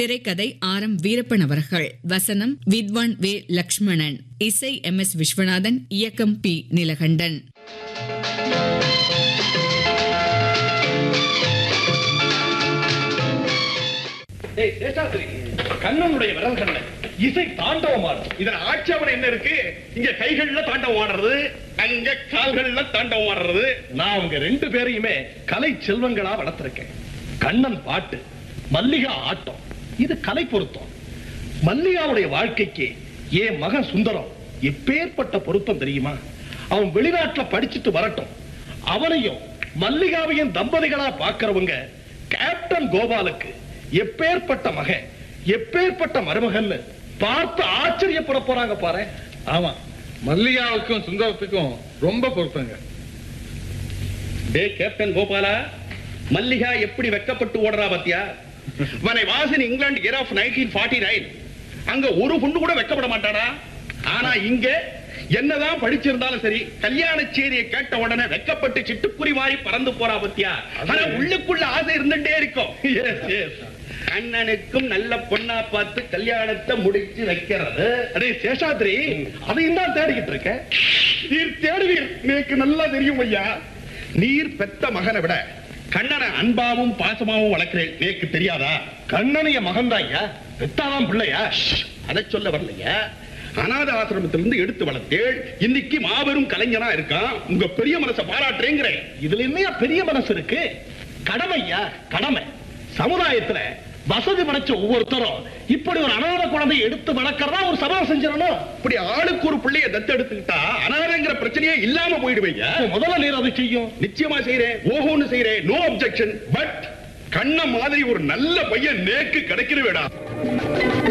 திரைக்கதை R M Veerappan அவர்கள் வசனம் வித்வான் வே லக்ஷ்மணன் இசை எம் எஸ் விஸ்வநாதன் இயக்கம் பி நீலகண்டன் டேய், சேஷாத்ரி, கண்ணனுடைய விரல்கள்ல இசை தாண்டவமாடும் இதுல ஆட்சேபனை என்ன இருக்கு இங்க கைகள்ல தாண்டவம் ஆடுறது அங்க கால்கள்ல தாண்டவம் ஆடுறது நான் அவங்க ரெண்டு பேரையுமே கலை செல்வங்களா வளர்த்திருக்கேன் கண்ணன் பாட்டு மல்லிகா ஆட்டம் இது கலை பொருத்தம் மல்லிகாவுடைய வாழ்க்கைக்கு என் மகன் சுந்தரம் எப்பேற்பட்ட பொருத்தம் தெரியுமா அவன் வெளிநாட்டுல படிச்சுட்டு வரட்டும் அவனையும் மல்லிகாவையும் தம்பதிகளா பார்க்கறவங்க கேப்டன் கோபாலுக்கு எப்பேற்பட்ட மகன் எப்பேற்பட்ட மருமகன்னு பார்த்து ஆச்சரியப்பட போறாங்க பாரு ஆமா மல்லிகாவுக்கும் சுந்தரத்துக்கும் ரொம்ப பொருத்தங்க டே கேப்டன் கோபாலா மல்லிகா எப்படி வெக்கப்பட்டு ஓடுறா பாத்தியா வனை Vasan England year of nineteen forty nine அங்க ஒரு பொண்ணு கூட வெக்கப்பட மாட்டாடா ஆனா இங்க என்னதான் படிச்சிருந்தாலும் சரி கல்யாண செய்தியை கேட்ட உடனே வெக்கப்பட்டு சிட்டுக்குருவி மாதிரி பறந்து போறா பத்தியா ஆனா உள்ளுக்குள்ள ஆசை இருந்துட்டே இருக்கும் எஸ் எஸ் அண்ணனுக்கும் நல்ல பொண்ணா பார்த்து கல்யாணத்தை முடிச்சு வைக்கிறது அடே சேஷாத்ரி அதையும் தான் தேடிக்கிட்டு இருக்கேன் நீர் தேடுவீர் எனக்கு நல்லா தெரியும் ஐயா நீர் பெத்த மகனை விட கண்ணனை அன்பாவும் பாசமாவும் வளர்க்கிறேன் எனக்கு தெரியாதா கண்ணனைய மகன் தான் ஐயா பெத்தாதான் பிள்ளையா அதை சொல்ல வரலையா அநாத ஆசிரமத்திலிருந்து எடுத்து வளர்த்தேள் இன்னைக்கு மாபெரும் கலைஞனா இருக்கான் உங்க பெரிய மனசை பாராட்டுறேங்கிறேன் இதுல என்னையா பெரிய மனசு இருக்கு கடமையா கடமை சமுதாயத்துல வசதி படைச்ச ஒவ்வொருத்தரும் இப்படி ஒரு அனாதை குழந்தையை எடுத்து வளர்க்கறதா ஒரு சபதம் செஞ்சிடணும் இப்படி ஆளுக்கு ஒரு பிள்ளைய தத்து எடுத்துக்கிட்டா அனாதைங்கிற பிரச்சனையே இல்லாம போயிடுவீங்க அப்ப முதல்ல நீர் அதை செய்யும் நிச்சயமா செய்யறேன் ஓஹோன்னு செய்யறேன் நோ அப்செக்ஷன் பட் கண்ண மாதிரி ஒரு நல்ல பையன் நேக்கு கிடைக்கிறவேடா